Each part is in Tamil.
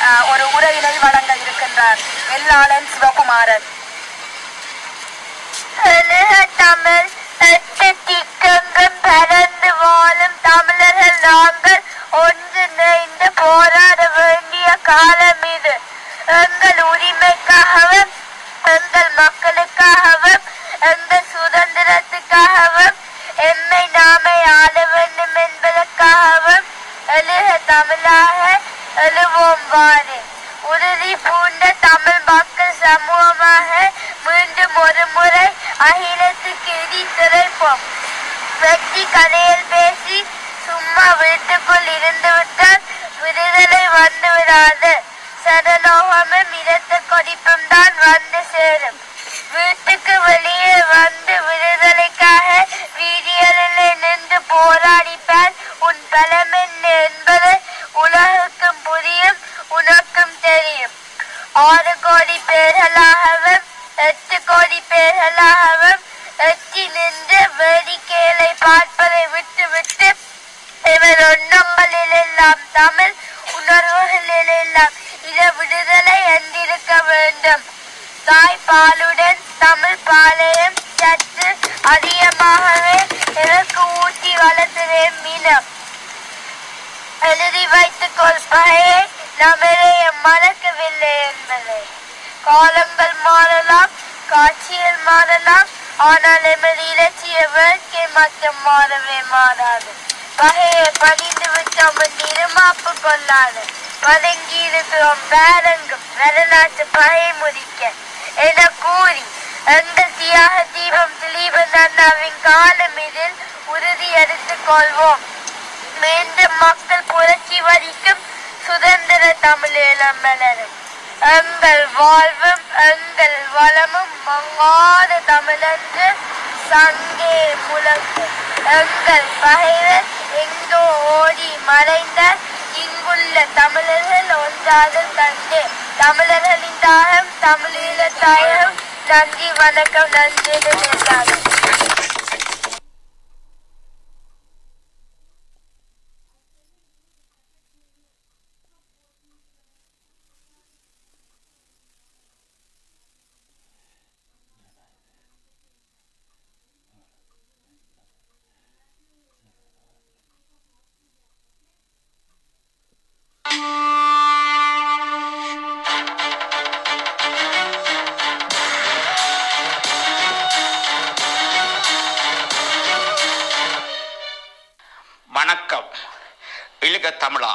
அஹ், ஒரு உரையினை வழங்க இருக்கின்றார் வெள்ளாளன் சிவகுமாரன் அழுக தமிழ் எட்டு திக்கெங்கும் பறந்து வாழும் தமிழர்கள் நாங்கள் ஒன்றிணைந்து போராட வேண்டிய காலம் இது எங்கள் உரிமைக்காகவும் எங்கள் மக்களுக்காகவும் எங்கள் சுதந்திரத்துக்காகவும் எம்மை நாமே ஆள வேண்டும் என்பதற்காகவும் எழுக தமிழாக எழுவோம் வாரு உறுதி பூண்ட தமிழ் மக்கள் சமூகமாக மீண்டும் ஒரு முறை அகிலத்துக்கு எதி திரைப்போம் வெற்றி கதையில் பேசி சும்மா வீட்டுக்குள் இருந்து விட்டால் விடுதலை வந்து விடாது சடலோகமும் இரத்த கொதிப்பும் தான் வந்து சேரும் வீட்டுக்கு வெளியே வந்து விடுதலைக்காக வீதிகளிலே நின்று போராடிப்பார் உன் பலம் என்ன என்பது உலகுக்கும் புரியும் உனக்கும் தெரியும் ஆறு கோடி பேர்களாகவும் எட்டு கோடி பேர்களாகவும் எட்டி நின்று வேடிக்கைகளை பார்ப்பதை விட்டு விட்டு இவர் எண்ணங்களில் எல்லாம் தமிழ் உணர்வுகளில் எல்லாம் இத விடுதலை என்றிருக்க வேண்டும் தாய்ப்பாலுடன் தமிழ் பாலையும் சற்று அதிகமாகவே எனக்கு ஊட்டி வளர்த்துவேன் மீனம் எழுதி வைத்துக் கொள் பகையை நம்மளே மறக்கவில்லை என்பதை காலங்கள் மாறலாம் காட்சிகள் மாறலாம் ஆனால் எமது இலட்சிய வேட்கை மட்டும் மாறவே மாறாது பகையை பணிந்து விட்டோம் என்று இருமாப்பு கொள்ளாது பதுங்கி இருக்கிறோம் வேறெங்கும் வரலாற்று பகை முடிக்க என கூறி எங்கள் தியாக தீபம் திலீபன் அண்ணாவின் காலம் இதில் உறுதி எடுத்துக் கொள்வோம் மீண்டும் மக்கள் புரட்சி வரிக்கும் சுதந்திர தமிழீழம் மலரும் எங்கள் வாழ்வும் எங்கள் வளமும் மங்காத தமிழன்று சங்கே முழங்கும் எங்கள் பகைவர் எங்கோ ஓடி மறைந்த இங்குள்ள தமிழர்கள் ஒன்றாக கண்டு தமிழர்களின் தாகம் தமிழீழ தாயகம் நன்றி வணக்கம் நன்றி என்றார்கள் வணக்கம் இழுக தமிழா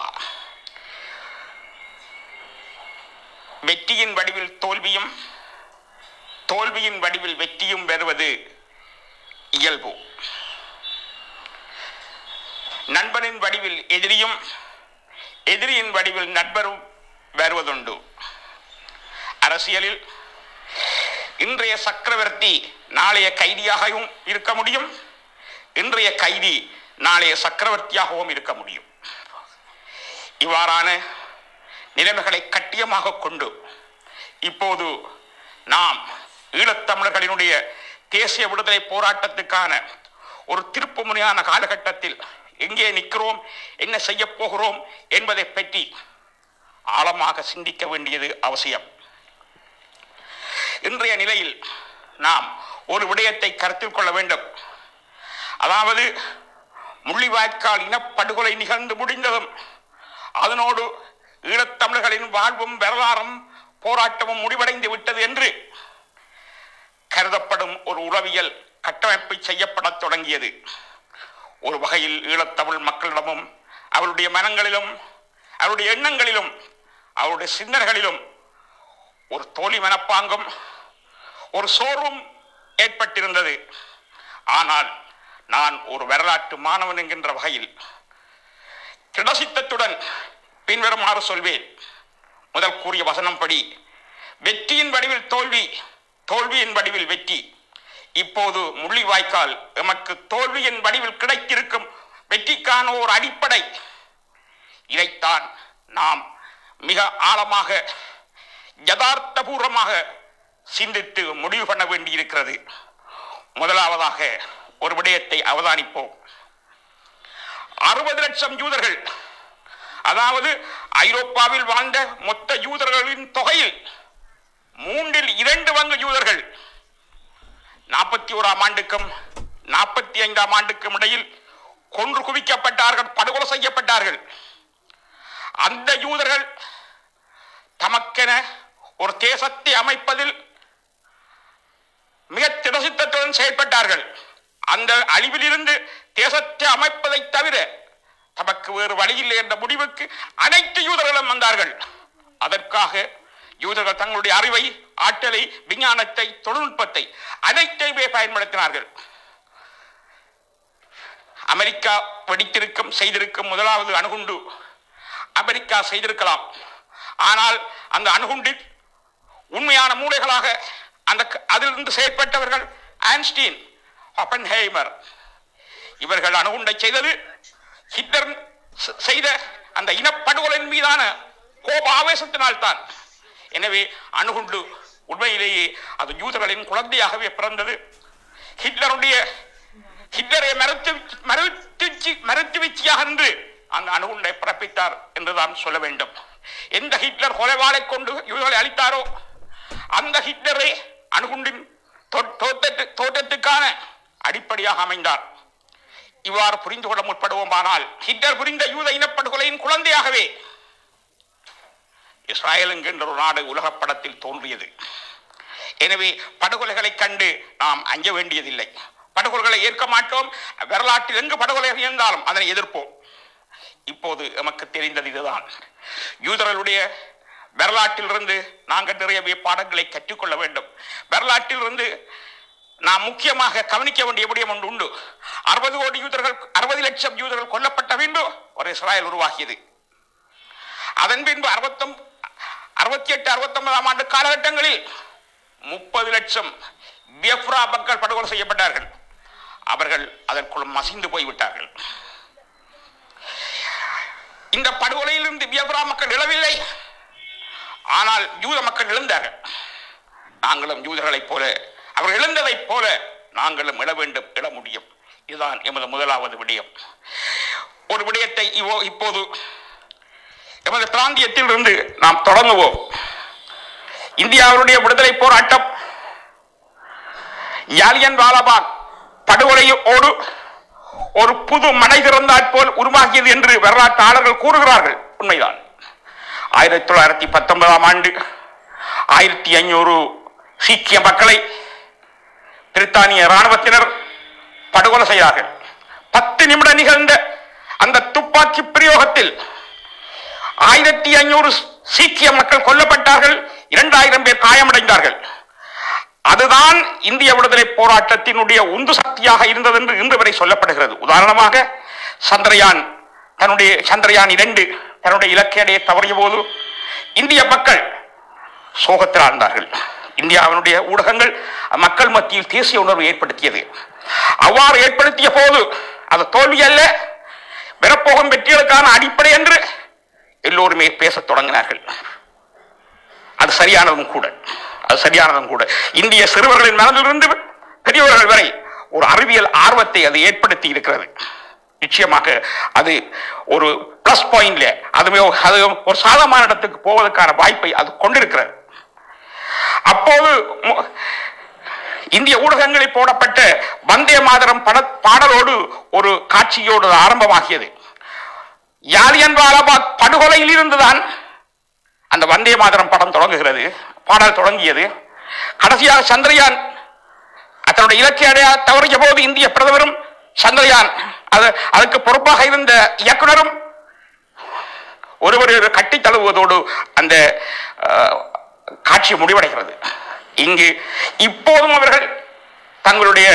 வெற்றியின் வடிவில் தோல்வியும் தோல்வியின் வடிவில் வெற்றியும் வருவது இயல்பு நண்பனின் வடிவில் எதிரியும் எதிரியின் வடிவில் நண்பரும் வருவதுண்டு அரசியலில் இன்றைய சக்கரவர்த்தி நாளைய கைதியாகவும் இருக்க முடியும் இன்றைய கைதி நாளைய சக்கரவர்த்தியாகவும் இருக்க முடியும் இவ்வாறான நிலைமைகளை கட்டியமாக கொண்டு இப்போது நாம் ஈழத்தமிழர்களினுடைய தேசிய விடுதலை போராட்டத்துக்கான ஒரு திருப்பு முனையான காலகட்டத்தில் எங்கே நிற்கிறோம் என்ன செய்ய போகிறோம் என்பதை பற்றி ஆழமாக சிந்திக்க வேண்டியது அவசியம் இன்றைய நிலையில் நாம் ஒரு விடயத்தை கருத்தில் கொள்ள வேண்டும் அதாவது முள்ளிவாய்க்கால் இனப்படுகொலை நிகழ்ந்து முடிந்ததும் அதனோடு ஈழத்தமிழர்களின் வாழ்வும் வரலாறும் போராட்டமும் முடிவடைந்து விட்டது என்று கருதப்படும் ஒரு உளவியல் கட்டமைப்பு செய்யப்படத் தொடங்கியது ஒரு வகையில் ஈழத்தமிழ் மக்களிடமும் அவருடைய மனங்களிலும் அவருடைய எண்ணங்களிலும் அவருடைய சிந்தனைகளிலும் ஒரு தோல்வி மனப்பாங்கும் ஒரு சோர்வும் ஏற்பட்டிருந்தது ஆனால் நான் ஒரு வரலாற்று மாணவன் என்கின்ற வகையில் திடசித்தத்துடன் பின்வருமாறு சொல்வேன் முதல் கூறிய வசனம் படி வெற்றியின் வடிவில் தோல்வி தோல்வியின் வடிவில் வெற்றி இப்போது முள்ளிவாய்க்கால் எமக்கு தோல்வியின் வடிவில் கிடைத்திருக்கும் வெற்றிக்கான ஒரு அடிப்படை இதைத்தான் நாம் மிக ஆழமாக யதார்த்தபூர்வமாக சிந்தித்து முடிவு பண்ண வேண்டியிருக்கிறது முதலாவதாக ஒரு விடயத்தை அவதானிப்போம் அறுபது லட்சம் யூதர்கள் அதாவது ஐரோப்பாவில் வாழ்ந்த மொத்த யூதர்களின் தொகையில் மூன்றில் இரண்டு பங்கு யூதர்கள் நாற்பத்தி ஓராம் ஆண்டுக்கும் நாற்பத்தி ஐந்தாம் ஆண்டுக்கும் இடையில் கொன்று குவிக்கப்பட்டார்கள் படுகொலை செய்யப்பட்டார்கள் அந்த யூதர்கள் தமக்கென ஒரு தேசத்தை அமைப்பதில் மிக திடசித்தத்துடன் செயல்பட்டார்கள் அந்த அழிவிலிருந்து தேசத்தை அமைப்பதை தவிர தமக்கு வேறு வழியில்லை என்ற முடிவுக்கு அனைத்து யூதர்களும் வந்தார்கள் அதற்காக யூதர்கள் தங்களுடைய அறிவை ஆற்றலை விஞ்ஞானத்தை தொழில்நுட்பத்தை அனைத்தையுமே பயன்படுத்தினார்கள் அமெரிக்கா வெடித்திருக்கும் செய்திருக்கும் முதலாவது அணுகுண்டு அமெரிக்கா செய்திருக்கலாம் ஆனால் அந்த அணுகுண்டில் உண்மையான மூளைகளாக அந்த க- அதிலிருந்து செயற்பட்டவர்கள் ஆன்ஸ்டீன் ஒப்பன்ஹேமர் இவர்கள் அணுகுண்டை செய்தது ஹிட்லர் செ- செய்த அந்த இனப்படுகொலையின் மீதான கோப ஆவேசத்தினால் தான் எனவே அணுகுண்டு உண்மையிலேயே அது யூதர்களின் குழந்தையாகவே பிறந்தது ஹிட்லருடைய ஹிட்லரை மறுத்து மறுத்து மறுத்து வீச்சியாக நின்று அந்த அணுகுண்டை பிறப்பித்தார் என்றுதான் சொல்ல வேண்டும் எந்த ஹிட்லர் கொலைவாளை கொண்டு யூதர்களை அளித்தாரோ அந்த ஹிட்லரை அணுகுண்டின் தோ- தோற்றத்து- தோற்றத்துக்கான அடிப்படையாக அமைந்தார் இவ்வாறு புரிந்து கொள்ள முற்படுவோமானால் ஹிட்லர் புரிந்த யூத இனப்படுகொலையின் குழந்தையாகவே இஸ்ராயல் என்கின்ற ஒரு நாடு உலகப் படத்தில் தோன்றியது எனவே படுகொலைகளை கண்டு நாம் அஞ்ச வேண்டியதில்லை படுகொலைகளை ஏற்க மாட்டோம் வரலாற்றில் எங்கு படுகொலை இருந்தாலும் அதனை எதிர்ப்போம் இப்போது நமக்கு தெரிந்தது இதுதான் யூதர்களுடைய வரலாற்றிலிருந்து நாங்கள் நிறையவே பாடங்களை கற்றுக்கொள்ள வேண்டும் வரலாற்றிலிருந்து நாம் முக்கியமாக கவனிக்க வேண்டிய விடயம் ஒன்று உண்டு அறுபது கோடி யூதர்கள் அறுபது லட்சம் யூதர்கள் கொல்லப்பட்ட பின்பு ஒரு இஸ்ராயல் உருவாகியது அதன் பின்பு அறுபத்தொம் அறுபத்தி எட்டு அறுபத்தொன்பதாம் ஆண்டு காலகட்டங்களில் முப்பது லட்சம் பியப்ரா மக்கள் படுகொலை செய்யப்பட்டார்கள் அவர்கள் அதற்குள் மசிந்து போய்விட்டார்கள் இந்த படுகொலையிலிருந்து பியப்ரா மக்கள் இழவில்லை ஆனால் யூத மக்கள் இழந்தார்கள் நாங்களும் யூதர்களைப் போல அவர் இழந்ததைப் போல நாங்களும் இழ வேண்டும் இழ முடியும் இதுதான் எமது முதலாவது விடயம் ஒரு விடயத்தை இவோ- இப்போது எமது பிராந்தியத்தில் இருந்து நாம் தொடங்குவோம் இந்தியாவுடைய விடுதலை போராட்டம் யாலியன் வாலாபாக் படுகொலையோடு ஒரு புது மனை திறந்தாற் போல் உருவாகியது என்று வரலாற்றாளர்கள் கூறுகிறார்கள் உண்மைதான் ஆயிரத்தி தொள்ளாயிரத்தி பத்தொன்பதாம் ஆண்டு ஆயிரத்தி ஐநூறு சீக்கிய மக்களை பிரித்தானிய இராணுவத்தினர் படுகொலை செய்தார்கள் பத்து நிமிடம் நிகழ்ந்த அந்த துப்பாக்கி பிரயோகத்தில் ஆயிரத்தி ஐநூறு சீக்கிய மக்கள் கொல்லப்பட்டார்கள் இரண்டாயிரம் பேர் காயமடைந்தார்கள் அதுதான் இந்திய விடுதலை போராட்டத்தினுடைய உந்து சக்தியாக இருந்தது என்று இன்று வரை சொல்லப்படுகிறது உதாரணமாக சந்திரயான் தன்னுடைய சந்திரயான் இரண்டு தன்னுடைய இலக்கை அடைய தவறிய போது இந்திய மக்கள் சோகத்தில் ஆழ்ந்தார்கள் இந்தியாவினுடைய ஊடகங்கள் மக்கள் மத்தியில் தேசிய உணர்வு ஏற்படுத்தியது அவ்வாறு ஏற்படுத்திய போது அது தோல்வி அல்ல பெறப்போகும் வெற்றிகளுக்கான அடிப்படை என்று எல்லோருமே பேசத் தொடங்கினார்கள் அது சரியானதும் கூட அது சரியானதும் கூட இந்திய சிறுவர்களின் மனதிலிருந்து பெரியவர்கள் வரை ஒரு அறிவியல் ஆர்வத்தை அது ஏற்படுத்தி இருக்கிறது நிச்சயமாக அது ஒரு பிளஸ் பாயிண்ட்ல அதுவே அது ஒரு சாதமான இடத்துக்கு போவதற்கான வாய்ப்பை அது கொண்டிருக்கிறது அப்போது மு- இந்திய ஊடகங்களில் போடப்பட்ட வந்தே மாதரம் பட பாடலோடு ஒரு காட்சியோடு அது ஆரம்பமாகியது யாலியன் வாலாபாக் படுகொலையில் இருந்துதான் அந்த வந்தே மாதரம் படம் தொடங்குகிறது பாடல் தொடங்கியது கடைசியாக சந்திரயான் தன்னுடைய இலக்கை அடைய தவறிய போது இந்திய பிரதமரும் சந்திரயான் அது அதுக்கு பொறுப்பாக இருந்த இயக்குனரும் ஒருவர் கட்டி தழுவுவதோடு அந்த அஹ், காட்சி முடிவடைகிறது இங்கு இப்போதும் அவர்கள் தங்களுடைய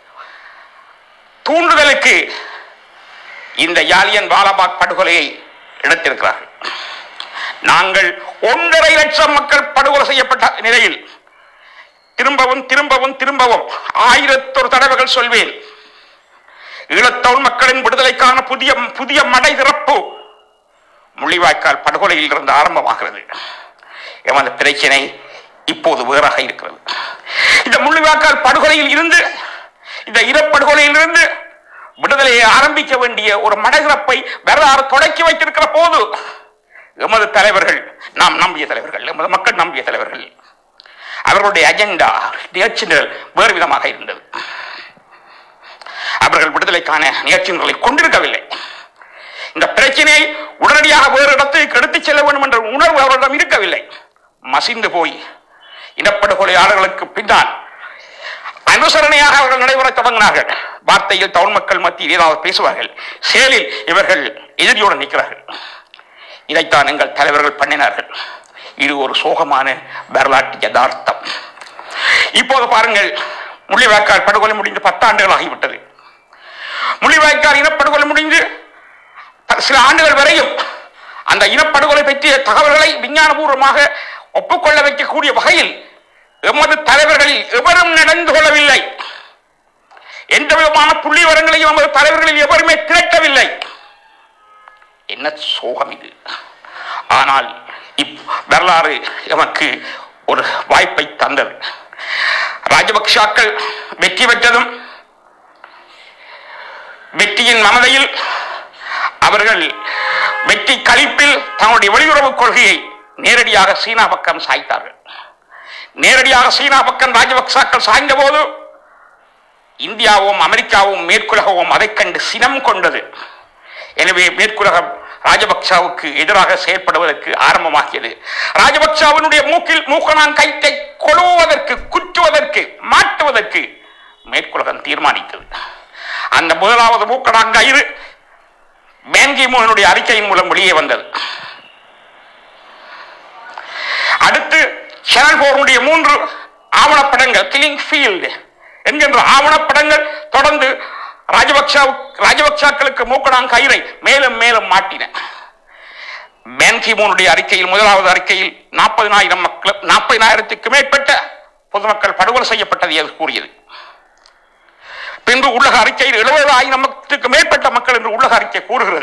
தூண்டுதலுக்கு இந்த யாலியன் வாலாபாக் படுகொலையை எடுத்திருக்கிறார்கள் நாங்கள் ஒன்றரை லட்சம் மக்கள் படுகொலை செய்யப்பட்ட நிலையில் திரும்பவும் திரும்பவும் திரும்பவும் ஆயிரத்தொரு தடவைகள் சொல்வேன் ஈழத்தமிழ் மக்களின் விடுதலைக்கான புதிய புதிய மடை திறப்பு முள்ளிவாய்க்கால் படுகொலையில் இருந்து ஆரம்பமாகிறது எமது பிரச்சனை இப்போது வேறாக இருக்கிறது இந்த முள்ளிவாய்க்கால் படுகொலையில் இருந்து இந்த இனப்படுகொலையில் இருந்து விடுதலையை ஆரம்பிக்க வேண்டிய ஒரு மடகிறப்பை வரலாறு தொடக்கி வைத்திருக்கிற போது எமது தலைவர்கள் நாம் நம்பிய தலைவர்கள் எமது மக்கள் நம்பிய தலைவர்கள் அவர்களுடைய அஜெண்டா நிகழ்ச்சிகள் வேறு விதமாக இருந்தது அவர்கள் விடுதலைக்கான நிகழ்ச்சிகளை கொண்டிருக்கவில்லை இந்த பிரச்சனையை உடனடியாக வேறு இடத்துக்கு எடுத்துச் செல்ல வேண்டும் என்ற உணர்வு அவர்களிடம் இருக்கவில்லை மசிந்து போய் இனப்படுகொலையாளர்களுக்கு பின்னால் அனுசரணையாக அவர்கள் நடைபெறத் தொடங்கினார்கள் வார்த்தையில் தமிழ் மக்கள் மத்தியில் ஏதாவது பேசுவார்கள் செயலில் இவர்கள் எதிரியோடு நிற்கிறார்கள் இதைத்தான் எங்கள் தலைவர்கள் பண்ணினார்கள் இது ஒரு சோகமான வரலாற்று யதார்த்தம் இப்போது பாருங்கள் முள்ளிவாய்க்கால் படுகொலை முடிந்து பத்தாண்டுகள் ஆகிவிட்டது முள்ளிவாய்க்கால் இனப்படுகொலை முடிந்து ப- சில ஆண்டுகள் வரையும் அந்த இனப்படுகொலை பற்றிய தகவல்களை விஞ்ஞானபூர்வமாக ஒப்புக்கொள்ள வைக்கக்கூடிய வகையில் எமது தலைவர்களில் எவரும் நடந்து கொள்ளவில்லை எந்த விதமான புள்ளி விவரங்களையும் எமது தலைவர்களில் எவருமே திரட்டவில்லை என்ன சோகம் இது ஆனால் இப் வரலாறு எமக்கு ஒரு வாய்ப்பை தந்தது ராஜபக்ஷாக்கள் வெற்றி பெற்றதும் வெற்றியின் மமதையில் அவர்கள் வெற்றி கழிப்பில் தங்களுடைய வெளியுறவு கொள்கையை நேரடியாக சீனா பக்கம் சாய்த்தார்கள் நேரடியாக சீனா பக்கம் ராஜபக்சாக்கள் சாய்ந்த போது இந்தியாவும் அமெரிக்காவும் மேற்குலகவும் அதைக் கண்டு சினம் கொண்டது எனவே மேற்குலகம் ராஜபக்சாவுக்கு எதிராக செயற்படுவதற்கு ஆரம்பமாகியது ராஜபக்சாவினுடைய மூக்கில் மூக்கனான் கைத்தை கொழுவதற்கு குற்றுவதற்கு மாட்டுவதற்கு மேற்குலகம் தீர்மானித்தது அந்த முதலாவது மூக்கனான் கயிறு பேங்கி மோகனுடைய அறிக்கையின் மூலம் வெளியே வந்தது அடுத்து சேனல் போருடைய மூன்று ஆவணப்படங்கள் கிளிங் ஃபீல்டு என்கின்ற ஆவணப்படங்கள் தொடர்ந்து ராஜபக்சா ராஜபக்சாக்களுக்கு மூக்கணாங் கயிறை மேலும் மேலும் மாட்டின பேன்கிமோனுடைய அறிக்கையில் முதலாவது அறிக்கையில் நாற்பதினாயிரம் மக்கள் நாற்பதினாயிரத்துக்கு மேற்பட்ட பொதுமக்கள் படுகொலை செய்யப்பட்டது என்று கூறியது பின்பு உள்ளக அறிக்கையில் எழுபதாயிரத்துக்கு மேற்பட்ட மக்கள் என்று உள்ளக அறிக்கை கூறுகிறது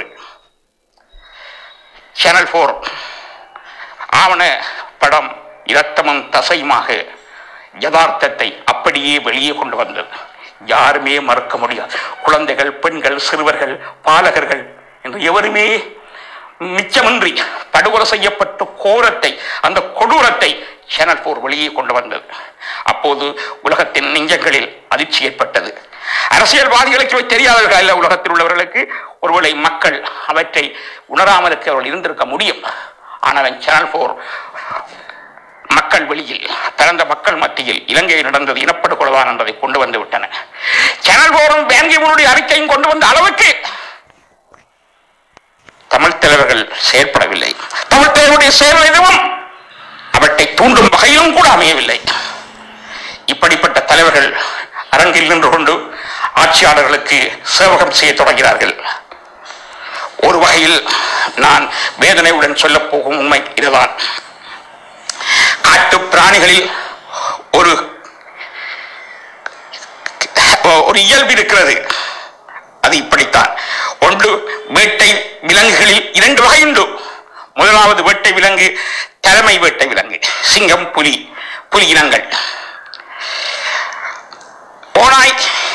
சேனல் போர் ஆவண படம் இரத்தமும் தசையுமாக யதார்த்தத்தை அப்படியே வெளியே கொண்டு வந்தது யாருமே மறுக்க முடியாது குழந்தைகள் பெண்கள் சிறுவர்கள் பாலகர்கள் என்று எவருமே மிச்சமின்றி படுகொலை செய்யப்பட்ட கோரத்தை அந்த கொடூரத்தை சேனல் போர் வெளியே கொண்டு வந்தது அப்போது உலகத்தின் நெஞ்சங்களில் அதிர்ச்சி ஏற்பட்டது அரசியல்வாதிகளுக்கு இவை தெரியாதவர்கள் அல்ல உலகத்தில் உள்ளவர்களுக்கு ஒருவேளை மக்கள் அவற்றை உணராமலுக்கு அவர்கள் இருந்திருக்க முடியும் ஆனால் சேனல் போர் மக்கள் வெளியில் பிறந்த மக்கள் மத்தியில் இலங்கையில் நடந்தது இனப்படுகொலைதான் என்பதை கொண்டு வந்து விட்டன சேனல் போரும் பேங்கிமுடைய அறிக்கையும் கொண்டு வந்த அளவுக்கு தமிழ் தலைவர்கள் செயற்படவில்லை தமிழ் தலைவருடைய செயல் எதுவும் அவற்றை தூண்டும் வகையிலும் கூட அமையவில்லை இப்படிப்பட்ட தலைவர்கள் அரங்கில் நின்று கொண்டு ஆட்சியாளர்களுக்கு சேவகம் செய்ய தொடங்கினார்கள் ஒரு வகையில் நான் வேதனையுடன் சொல்லப் போகும் உண்மை இதுதான் காட்டு பிராணிகளில் ஒரு ஒரு இயல்பு இருக்கிறது அது இப்படித்தான் ஒன்று வேட்டை விலங்குகளில் இரண்டு வகை உண்டு முதலாவது வேட்டை விலங்கு தலைமை வேட்டை விலங்கு சிங்கம் புலி புலி இனங்கள் ஓநாய்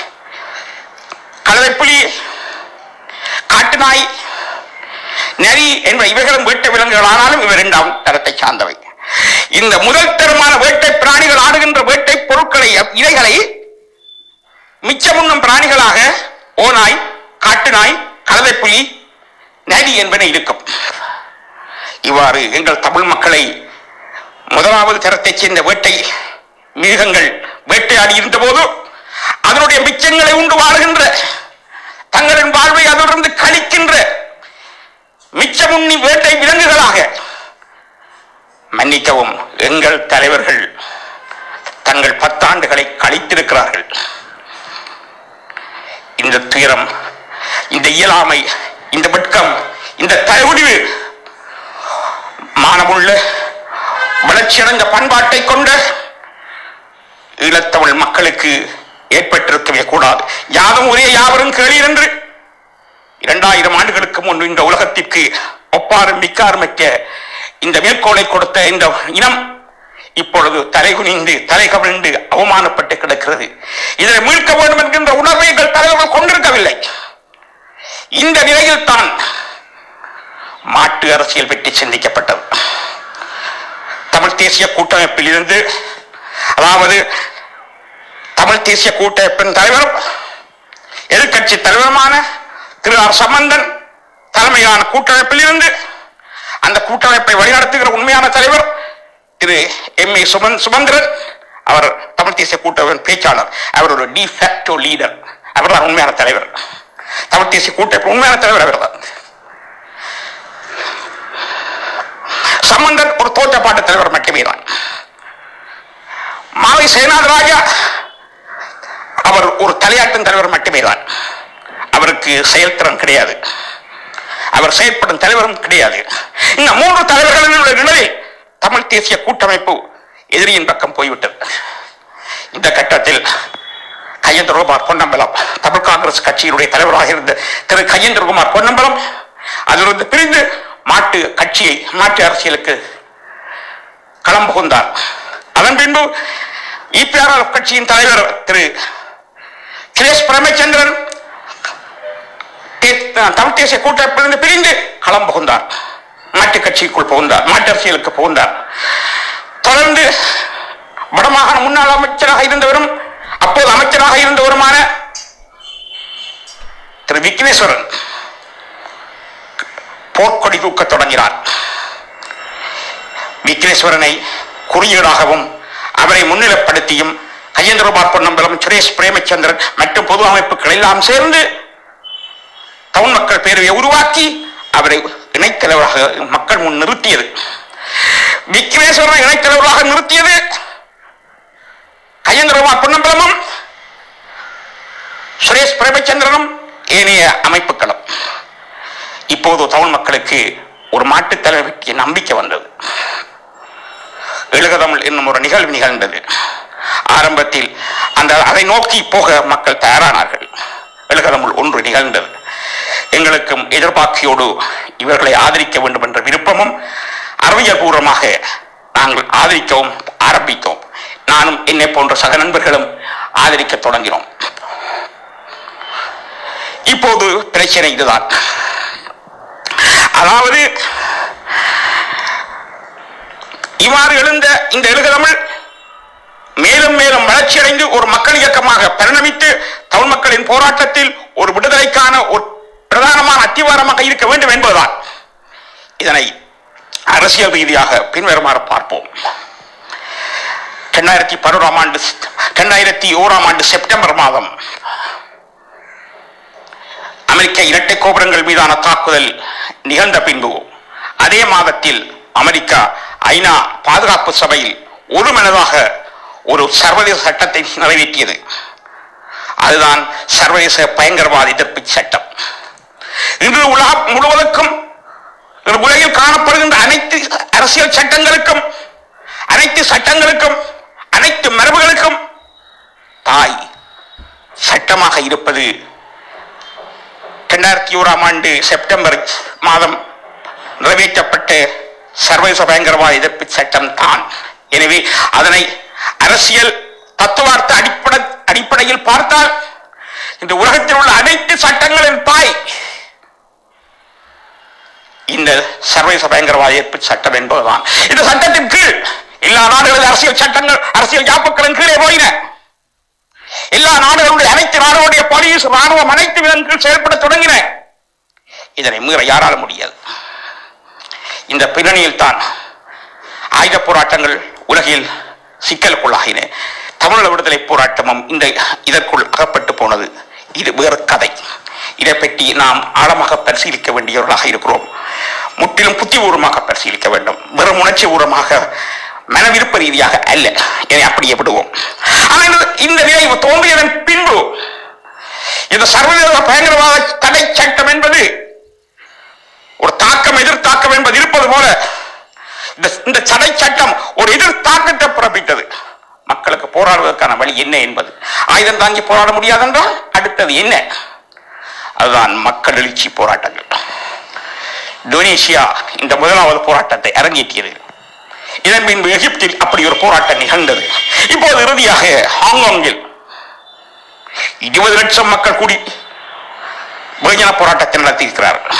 கலவை புலி காட்டு நாய் நரி என்ப இவைகளும் வேட்டை விலங்குகள் ஆனாலும் இவை இரண்டாம் தரத்தை சார்ந்தவை இந்த முதல் தரமான வேட்டை பிராணிகள் ஆடுகின்ற வேட்டை பொருட்களை இலைகளை மிச்சமுண்ணும் பிராணிகளாக ஓநாய் காட்டு நாய் கலவைப்புலி நரி என்பன இருக்கும் இவ்வாறு எங்கள் தமிழ் மக்களை முதலாவது தரத்தைச் சேர்ந்த வேட்டை மிருகங்கள் வேட்டையாடி இருந்த போது அதனுடைய மிச்சங்களை உண்டு வாழ்கின்ற தங்களின் வாழ்வை அதிலிருந்து கழிக்கின்ற மிச்சமுண்ணி வேட்டை விலங்குகளாக மன்னிக்கவும் எங்கள் தலைவர்கள் தங்கள் பத்தாண்டுகளை கழித்திருக்கிறார்கள் இந்த துயரம் இந்த இயலாமை இந்த வெட்கம் இந்த தலைமுடிவு மானமுள்ள வளர்ச்சியடைந்த பண்பாட்டை கொண்ட ஈழத்தமிழ் மக்களுக்கு ஏற்பட்டிருக்கவே கூடாது யாதும் ஒரே யாவரும் கேளீர் என்று இரண்டாயிரம் ஆண்டுகளுக்கு முன் இந்த உலகத்திற்கு ஒப்பாரும் மிக்காருமிக்க இந்த மேற்கோளை கொடுத்த இந்த இனம் இப்பொழுது தலைகுனிந்து தலை கவிழ்ந்து அவமானப்பட்டு கிடக்கிறது இதனை மீட்க வேண்டும் என்கின்ற உணர்வை எங்கள் தலைவர்கள் கொண்டிருக்கவில்லை இந்த நிலையில் தான் மாட்டு அரசியல் பற்றி சிந்திக்கப்பட்டது தமிழ் தேசிய கூட்டமைப்பில் இருந்து அதாவது தமிழ் தேசிய கூட்டமைப்பின் தலைவரும் எதிர்க்கட்சி தலைவருமான திரு ஆர் சம்பந்தன் தலைமையிலான கூட்டமைப்பில் இருந்து அந்த கூட்டமைப்பை வழிநடத்துகிற உண்மையான தலைவர் திரு எம் ஏ சுமன் சுமந்திரன் அவர் தமிழ் தேசிய கூட்டமைப்பின் பேச்சாளர் அவர் ஒரு டிஃபேக்டோ லீடர் அவர் தான் உண்மையான தலைவர் தமிழ் தேசிய கூட்டமைப்பு உண்மையான தலைவர் அவர் தான் சம்பந்தன் ஒரு தோற்றப்பாட்டு தலைவர் மட்டுமே தான் மாவை சேனாத் ராஜா அவர் ஒரு தலையாட்டும் தலைவர் மட்டுமே தான் அவருக்கு செயல்திறன் கிடையாது அவர் செயல்படும் தலைவரும் கிடையாது இந்த மூன்று தலைவர்களினுடைய நிலையில் தமிழ் தேசிய கூட்டமைப்பு எதிரியின் பக்கம் போய்விட்டது இந்த கட்டத்தில் கையேந்திரகுமார் பொன்னம்பலம் தமிழ் காங்கிரஸ் கட்சியினுடைய தலைவராக இருந்த திரு கையேந்திரகுமார் பொன்னம்பலம் அதிலிருந்து பிரிந்து மாட்டு கட்சியை மாட்டு அரசியலுக்கு களம் புகுந்தார் அதன் பின்பு இபிஆர்எல் கட்சியின் தலைவர் திரு கிரேஷ் பிரமச்சந்திரன் தே- தமிழ் தேசிய கூட்டமைப்பிலிருந்து பிரிந்து களம் புகுந்தார் மாட்டு கட்சிக்குள் புகுந்தார் மாட்டு அரசியலுக்கு புகுந்தார் தொடர்ந்து வடமாகாண முன்னாள் அமைச்சராக இருந்தவரும் அப்போது அமைச்சராக இருந்தவருமான திரு விக்னேஸ்வரன் போர்க்கொடி தூக்க தொடங்கினார் விக்னேஸ்வரனை குறியீடாகவும் அவரை முன்னிலைப்படுத்தியும் கையேந்திரபார் பொன்னம்பலம் சுரேஷ் பிரேமச்சந்திரன் மற்றும் பொது அமைப்புகள் எல்லாம் சேர்ந்து தமிழ் மக்கள் பேரவையை உருவாக்கி அவரை இணைத்தலைவராக மக்கள் முன் நிறுத்தியது விக்னேஸ்வரனை இணைத்தலைவராக நிறுத்தியது கையேந்திரபார் பொன்னம்பலமும் சுரேஷ் பிரேமச்சந்திரனும் ஏனைய அமைப்புகளும் இப்போது தமிழ் மக்களுக்கு ஒரு மாட்டுத் தலைவருக்கு நம்பிக்கை வந்தது எழுகதமிழ் என்னும் ஒரு நிகழ்வு நிகழ்ந்தது ஆரம்பத்தில் அந்த அதை நோக்கி போக மக்கள் தயாரானார்கள் எழுகதமிழ் ஒன்று நிகழ்ந்தது எங்களுக்கும் எதிர்பார்க்கையோடு இவர்களை ஆதரிக்க வேண்டும் என்ற விருப்பமும் அறிவியல் பூர்வமாக நாங்கள் ஆதரிக்கவும் ஆரம்பித்தோம் நானும் என்னை போன்ற சக நண்பர்களும் ஆதரிக்க தொடங்கினோம் இப்போது பிரச்சனை இதுதான் அதாவது இவ்வாறு எழுந்த இந்த எழுகதமிழ் மேலும் மேலும் வளர்ச்சியடைந்து ஒரு மக்கள் இயக்கமாக பரிணமித்து தமிழ் மக்களின் போராட்டத்தில் ஒரு விடுதலைக்கான ஒரு பிரதானமான அத்திவாரமாக இருக்க வேண்டும் என்பதுதான் இதனை அரசியல் ரீதியாக பின்வருமாறு பார்ப்போம் இரண்டாயிரத்தி பதினோராம் ஆண்டு இரண்டாயிரத்தி ஓராம் ஆண்டு செப்டம்பர் மாதம் அமெரிக்க இரட்டை கோபுரங்கள் மீதான தாக்குதல் நிகழ்ந்த பின்பு அதே மாதத்தில் அமெரிக்கா ஐநா பாதுகாப்பு சபையில் ஒருமனதாக ஒரு சர்வதேச சட்டத்தை நிறைவேற்றியது அதுதான் சர்வதேச பயங்கரவாத எதிர்ப்பு சட்டம் இன்று உலகம் முழுவதற்கும் இன்று உலகில் காணப்படுகின்ற அனைத்து அரசியல் சட்டங்களுக்கும் அனைத்து சட்டங்களுக்கும் அனைத்து மரபுகளுக்கும் தாய் சட்டமாக இருப்பது இரண்டாயிரத்தி ஓராம் ஆண்டு செப்டம்பர் மாதம் நிறைவேற்றப்பட்ட சர்வதேச பயங்கரவாத எதிர்ப்பு சட்டம் தான் எனவே அதனை அரசியல் தத்துவார்த்த அடிப்படை அடிப்படையில் பார்த்தால் இந்த உலகத்தில் உள்ள அனைத்து சட்டங்களின் தாய் இந்த சர்வதேச பயங்கரவாத எதிர்ப்பு சட்டம் என்பதுதான் இந்த சட்டத்தின் கீழ் எல்லா நாடுகளின் அரசியல் சட்டங்கள் அரசியல் யாப்புக்களின் கீழே போயின எல்லா நாடுகளுடைய அனைத்து நாடுகளுடைய போலீஸ் ராணுவம் அனைத்து இதன் கீழ் செயல்பட தொடங்கின இதனை மீற யாரால முடியாது இந்த பின்னணியில் தான் ஆயுத போராட்டங்கள் உலகில் சிக்கலுக்குள்ளாகின தமிழக விடுதலை போராட்டமும் இந்த இதற்குள் அகப்பட்டு போனது இது வேறு கதை இதை பற்றி நாம் ஆழமாக பரிசீலிக்க வேண்டியவர்களாக இருக்கிறோம் முற்றிலும் புத்திபூர்வமாக பரிசீலிக்க வேண்டும் வெறும் உணர்ச்சி பூர்வமாக மனவிருப்ப ரீதியாக அல்ல இதை அப்படியே விடுவோம் ஆனால் இந்த- இந்த நிலை தோன்றியதன் பின்பு இந்த சர்வதேச பயங்கரவாத தடை சட்டம் என்பது ஒரு தாக்கம் எதிர்த்தாக்கம் என்பது இருப்பது போல இந்த இந்த தடை சட்டம் ஒரு எதிர்த்தாக்கத்தை பிறப்பித்தது மக்களுக்கு போராடுவதற்கான வழி என்ன என்பது ஆயுதம் தாங்கி போராட முடியாதென்றால் அடுத்தது என்ன அதுதான் மக்கள் எழுச்சி போராட்டங்கள் இந்தோனேசியா இந்த முதலாவது போராட்டத்தை அரங்கேற்றியது இதன் பின்பு எகிப்தில் அப்படி ஒரு போராட்டம் நிகழ்ந்தது இப்போது இறுதியாக ஹாங்காங்கில் இருபது லட்சம் மக்கள் கூடி வெகுஜன போராட்டத்தை நடத்தியிருக்கிறார்கள்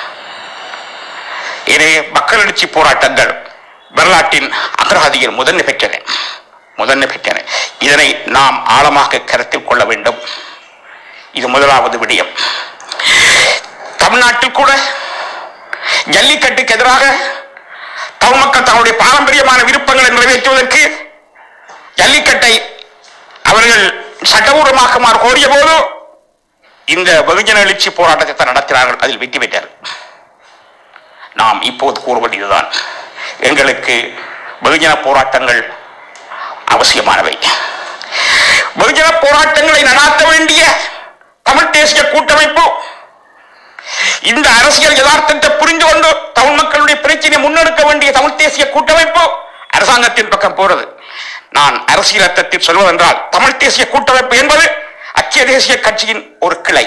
எனவே மக்கள் எழுச்சி போராட்டங்கள் வரலாற்றின் அகராதியில் முதன்மை பெற்றன முதன்மை பெற்றன இதனை நாம் ஆழமாக கருத்தில் கொள்ள வேண்டும் இது முதலாவது விடயம் தமிழ்நாட்டில் கூட ஜல்லிக்கட்டுக்கு எதிராக தமிழ் மக்கள் தங்களுடைய பாரம்பரியமான விருப்பங்களை நிறைவேற்றுவதற்கு ஜல்லிக்கட்டை அவர்கள் சட்டபூர்வமாக்குமாறு கோரிய போது இந்த வெகுஜன எழுச்சி போராட்டத்தை தான் நடத்தினார்கள் அதில் வெற்றி பெற்றார் நாம் இப்போது கூறுவது இதுதான் எங்களுக்கு வெகுஜன போராட்டங்கள் அவசியமானவை வெகுஜன போராட்டங்களை நடாத்த வேண்டிய தமிழ் தேசிய கூட்டமைப்பு இந்த அரசியல் யதார்த்தத்தை புரிந்து கொண்டு தமிழ் மக்களுடைய பிரச்சனையை முன்னெடுக்க வேண்டிய தமிழ் தேசிய கூட்டமைப்பு அரசாங்கத்தின் பக்கம் போறது நான் அரசியல் அர்த்தத்தில் சொல்வதென்றால் தமிழ் தேசிய கூட்டமைப்பு என்பது அச்சிய தேசிய கட்சியின் ஒரு கிளை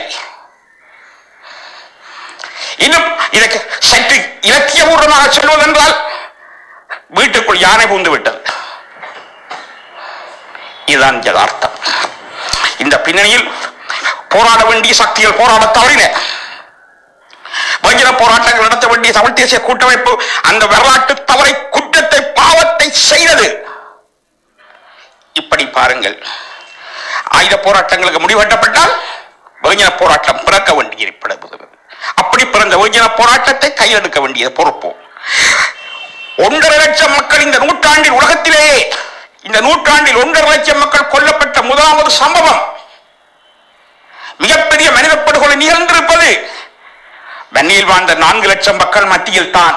இன்னும் இதற்கு சற்று இலக்கியபூர்வமாக சொல்வதென்றால் வீட்டுக்குள் யானை பூந்து விட்டது இதுதான் யதார்த்தம் இந்த பின்னணியில் போராட வேண்டிய சக்திகள் போராட தவறின வஞ்சிர போராட்டங்கள் நடத்த வேண்டிய தமிழ் தேசிய கூட்டமைப்பு அந்த வரலாற்று தவறை குற்றத்தை பாவத்தை செய்தது இப்படி பாருங்கள் ஆயுத போராட்டங்களுக்கு முடிவெட்டப்பட்டால் வெகுஜன போராட்டம் பிறக்க வேண்டியிருப்பது அப்படி பிறந்த வெகுஜன போராட்டத்தை கையெடுக்க வேண்டிய பொறுப்பு ஒன்றரை லட்சம் மக்கள் இந்த நூற்றாண்டில் உலகத்திலேயே இந்த நூற்றாண்டில் ஒன்றரை லட்சம் மக்கள் கொல்லப்பட்ட முதலாவது சம்பவம் மிகப்பெரிய மனித படுகொலை நிகழ்ந்திருப்பது வன்னியில் வாழ்ந்த நான்கு லட்சம் மக்கள் மத்தியில் தான்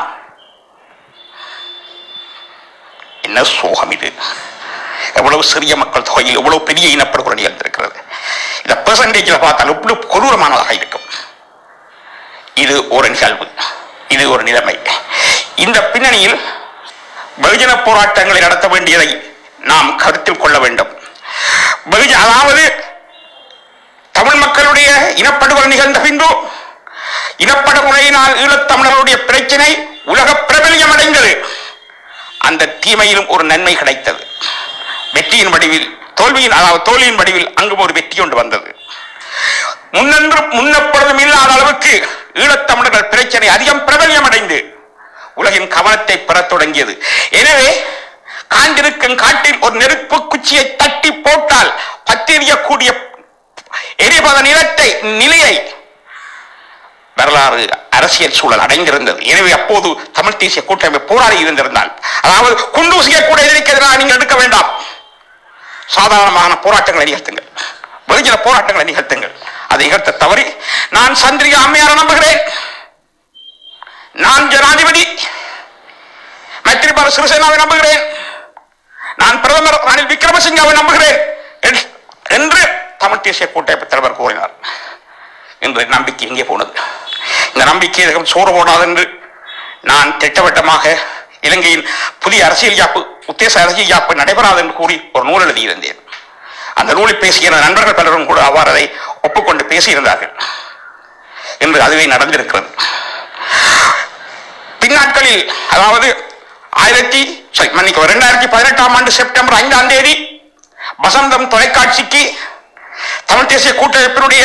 என்ன சோகம் இது எவ்வளவு சிறிய மக்கள் தொகையில் எவ்வளவு பெரிய இனப்படுகொலை நிகழ்ந்திருக்கிறது இந்த பெர்சன்டேஜில் பார்த்தால் இவ்வளவு கொடூரமானதாக இருக்கும் இது ஒரு நிகழ்வு இது ஒரு நிலைமை இந்த பின்னணியில் வெகுஜன போராட்டங்களை நடத்த வேண்டியதை நாம் கருத்தில் கொள்ள வேண்டும் வெகுஜ அதாவது தமிழ் மக்களுடைய இனப்படுகொலை நிகழ்ந்த பின்பு இனப்படுகொலையினால் ஈழத்தமிழர்களுடைய பிரச்சனை உலக பிரபல்யம் அடைந்தது அந்த தீமையிலும் ஒரு நன்மை கிடைத்தது வெற்றியின் வடிவில் தோல்வியின் அதாவது தோல்வியின் வடிவில் அங்கும் ஒரு வெற்றி கொண்டு வந்தது முன்னென்று முன்னப்பொழுதும் இல்லாத அளவுக்கு ஈழத்தமிழர்கள் பிரச்சனை அதிகம் பிரபல்யம் அடைந்து உலகின் கவனத்தை பெறத் தொடங்கியது எனவே காண்டிருக்கும் காட்டில் ஒரு நெருப்பு குச்சியை தட்டி போட்டால் பத்தெறியக்கூடிய எரிபத நிலத்தை நிலையை வரலாறு அரசியல் சூழல் அடைந்திருந்தது எனவே அப்போது தமிழ் தேசிய கூட்டமைப்பு போராடி இருந்திருந்தால் அதாவது குண்டூசியை கூட எதிர்க்க எதிராக நீங்கள் எடுக்க வேண்டாம் சாதாரணமான போராட்டங்களை நிகழ்த்துங்கள் வெகுஜன போராட்டங்களை நிகழ்த்துங்கள் அதை நிகழ்த்த தவறி நான் சந்திரிகா அம்மையாரை நம்புகிறேன் நான் ஜனாதிபதி மைத்திரிபால சிறிசேனாவை நம்புகிறேன் நான் பிரதமர் ரணில் விக்ரமசிங்காவை நம்புகிறேன் என்று- என்று தமிழ் தேசிய கூட்டமைப்பு தலைவர் கூறினார் இன்று நம்பிக்கை எங்கே போனது இந்த நம்பிக்கை இதகம் சோறு போடாது என்று நான் திட்டவட்டமாக இலங்கையின் புதிய அரசியல் யாப்பு உத்தேச அரசியல் யாப்பு நடைபெறாது என்று கூறி ஒரு நூல் எழுதியிருந்தேன் அந்த நூலில் பேசிய எனது நண்பர்கள் பலரும் கூட அவ்வாறு அதை ஒப்புக்கொண்டு பேசியிருந்தார்கள் என்று அதுவே நடந்திருக்கிறது பின்னாட்களில் அதாவது ஆயிரத்தி sorry, மன்னிக்கவும் இரண்டாயிரத்தி பதினெட்டாம் ஆண்டு செப்டம்பர் ஐந்தாம் தேதி வசந்தம் தொலைக்காட்சிக்கு தமிழ் தேசிய கூட்டமைப்பினுடைய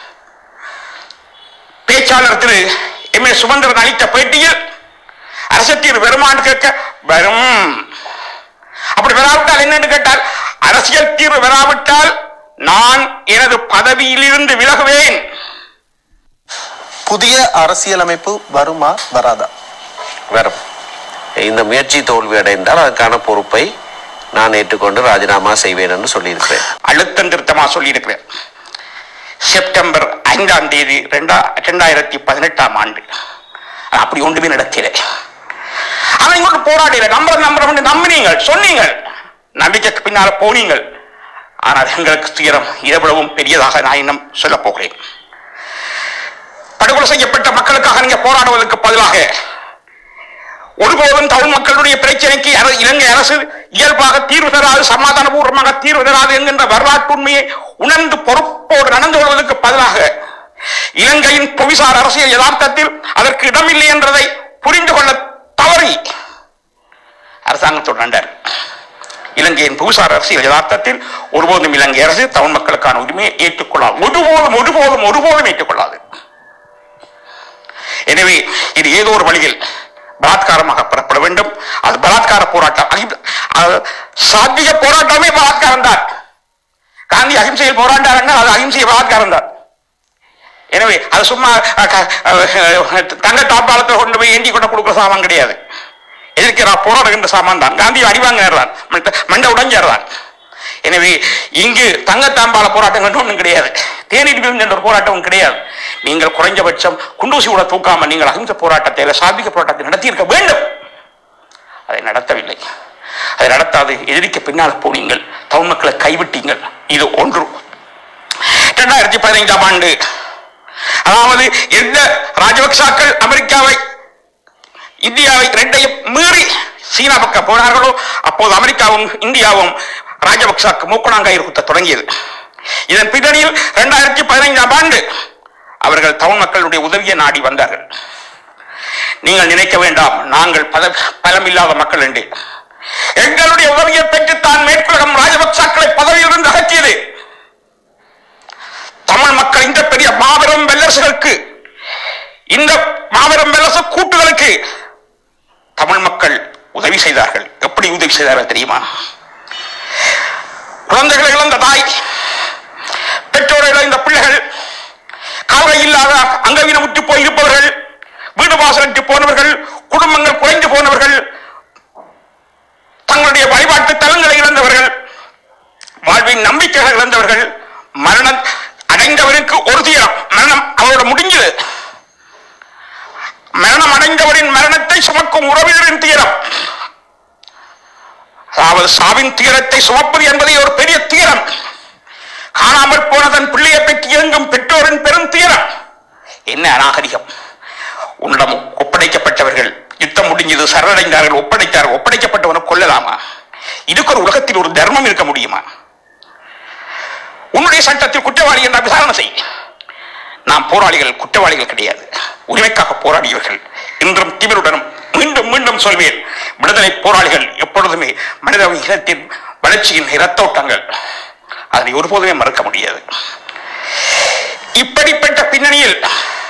பேச்சாளர் திரு எம் ஏ சுமந்திரன் அளித்த பேட்டியில் அரசத்தீர் வருமானு கேட்க வரும் அப்படி வராவிட்டால் என்னன்னு கேட்டால் அரசியல் தீர்வு வராவிட்டால் நான் எனது பதவியிலிருந்து விலகுவேன் புதிய அரசியலமைப்பு வருமா வராதா வரும் இந்த முயற்சி தோல்வி அடைந்தால் அதற்கான பொறுப்பை நான் ஏற்றுக்கொண்டு ராஜினாமா செய்வேன் என்று சொல்லியிருக்கிறேன் அழுத்தம் திருத்தமா சொல்லியிருக்கிறேன் செப்டம்பர் ஐந்தாம் தேதி ரெண்டா ரெண்டாயிரத்தி பதினெட்டாம் ஆண்டு ஆனா, அப்படி ஒன்றுமே நடக்கல ஆனா இங்க போராடல நம்புற நம்புற நம்பினீங்கள் சொன்னீங்கள் நம்பிக்கைக்கு பின்னால போனீங்கள் ஆனால் எங்களுக்கு துயரம் எவ்வளவும் பெரியதாக நான் இன்னும் சொல்ல போகிறேன் படுகொலை செய்யப்பட்ட மக்களுக்காக நீங்க போராடுவதற்கு பதிலாக ஒருபோதும் தமிழ் மக்களுடைய பிரச்சனைக்கு அர- இலங்கை அரசு இயல்பாக தீர்வு தராது சமாதானபூர்வமாக தீர்வு தராது என்கின்ற வரலாற்று உண்மையை உணர்ந்து பொறுப்போடு நடந்து கொள்வதற்கு பதிலாக இலங்கையின் புவிசார் அரசியல் யதார்த்தத்தில் அதற்கு இடமில்லை என்றதை புரிந்து கொள்ள தவறி அரசாங்கத்தோடு நண்டார் இலங்கையின் புவிசார் அரசியல் யதார்த்தத்தில் ஒருபோதும் இலங்கை அரசு தமிழ் மக்களுக்கான உரிமையை ஏற்றுக்கொள்ளாது ஒருபோதும் ஒருபோதும் ஒருபோதும் ஏற்றுக்கொள்ளாது எனவே இது ஏதோ ஒரு வழியில் பலாத்காரமாக பெறப்பட வேண்டும் அது பலாத்கார போராட்டம் அஹிம்- அது சாத்விக போராட்டமே பலாத்காரம் தான் காந்தி அகிம்சையில் போராண்டாருங்க அது அகிம்சை பலாத்காரம் தான் எனவே அது சும்மா அஹ், க- அஹ், தங்க தாப்பாளத்தில் கொண்டு போய் ஏந்தி கொண்டு கொடுக்குற சாமான் கிடையாது எதிர்க்கிற போராடுகின்ற சாமான் தான் காந்தி அடிவாங்கிறான் மண்டை உடைஞ்சார் எனவே இங்கு தங்கத்தாம்பாள போராட்டம் ஒன்றும் கிடையாது தேநீர் விருந்து என்ற ஒரு போராட்டமும் கிடையாது நீங்கள் குறைஞ்சபட்சம் குண்டூசி கூட தூக்காம நீங்கள் அகிம்சை போராட்டத்தை இல்லை சாத்விக போராட்டத்தை நடத்தியிருக்க வேண்டும் அதை நடத்தவில்லை அதை நடத்தாது எதிரிக்கு பின்னால் போனீங்கள் தமிழ் மக்களை கைவிட்டீங்கள் இது ஒன்று இரண்டாயிரத்தி பதினைந்தாம் ஆண்டு அதாவது எந்த ராஜபக்சாக்கள் அமெரிக்காவை இந்தியாவை இரண்டையும் மீறி சீனா பக்கம் போனார்களோ அப்போது அமெரிக்காவும் இந்தியாவும் ராஜபக்சாக்கு மூக்கணாங்கயிறு குத்த தொடங்கியது இதன் பின்னணியில் இரண்டாயிரத்தி பதினைந்தாம் ஆண்டு அவர்கள் தமிழ் மக்களுடைய உதவியை நாடி வந்தார்கள் நீங்கள் நினைக்க வேண்டாம் நாங்கள் பத பலமில்லாத மக்கள் என்று எங்களுடைய உதவியை பெற்றுத்தான் மேற்குலகம் ராஜபக்சாக்களை பதவியிலிருந்து அகற்றியது தமிழ் மக்கள் இந்த பெரிய மாபெரும் வெல்லரசுகளுக்கு இந்த மாபெரும் வெல்லரசு கூட்டுகளுக்கு தமிழ் மக்கள் உதவி செய்தார்கள் எப்படி உதவி செய்தார்கள் தெரியுமா குழந்தைகளை இழந்த தாய் பெற்றோரை இழந்த பிள்ளைகள் கால்கை இல்லாத அங்கவீனமுற்று போய் இருப்பவர்கள் வீடு வாசலிட்டு போனவர்கள் குடும்பங்கள் குறைந்து போனவர்கள் தங்களுடைய வழிபாட்டு தலங்களை இழந்தவர்கள் வாழ்வின் நம்பிக்கைகள் இழந்தவர்கள் மரணம் அடைந்தவருக்கு ஒரு தீரம் மரணம் அவரோட முடிஞ்சது மரணம் அடைந்தவரின் மரணத்தை சுமக்கும் உறவினரின் தீரம் அதாவது சாவின் தீரத்தை சுமப்பது என்பதை ஒரு பெரிய தீரம் காணாமல் போன தன் பிள்ளையை பற்றி இயங்கும் பெற்றோரின் பெரும் தீரம் என்ன அநாகரிகம் உன்னிடம் ஒப்படைக்கப்பட்டவர்கள் யுத்தம் முடிஞ்சது சரணடைந்தார்கள் ஒப்படைத்தார்கள் ஒப்படைக்கப்பட்டவனை கொல்லலாமா இதுக்கு ஒரு உலகத்தில் ஒரு தர்மம் இருக்க முடியுமா உன்னுடைய சட்டத்தில் குற்றவாளி என்ற விசாரணை செய் நாம் போராளிகள் குற்றவாளிகள் கிடையாது உரிமைக்காக போராடியவர்கள் இன்றும் திமிருடனும் மீண்டும் மீண்டும் சொல்வேன் விடுதலை போராளிகள் எப்பொழுதுமே மனித இனத்தின் வளர்ச்சியின் இரத்தோட்டங்கள் அதனை ஒருபோதுமே மறுக்க முடியாது இப்படிப்பட்ட பின்னணியில்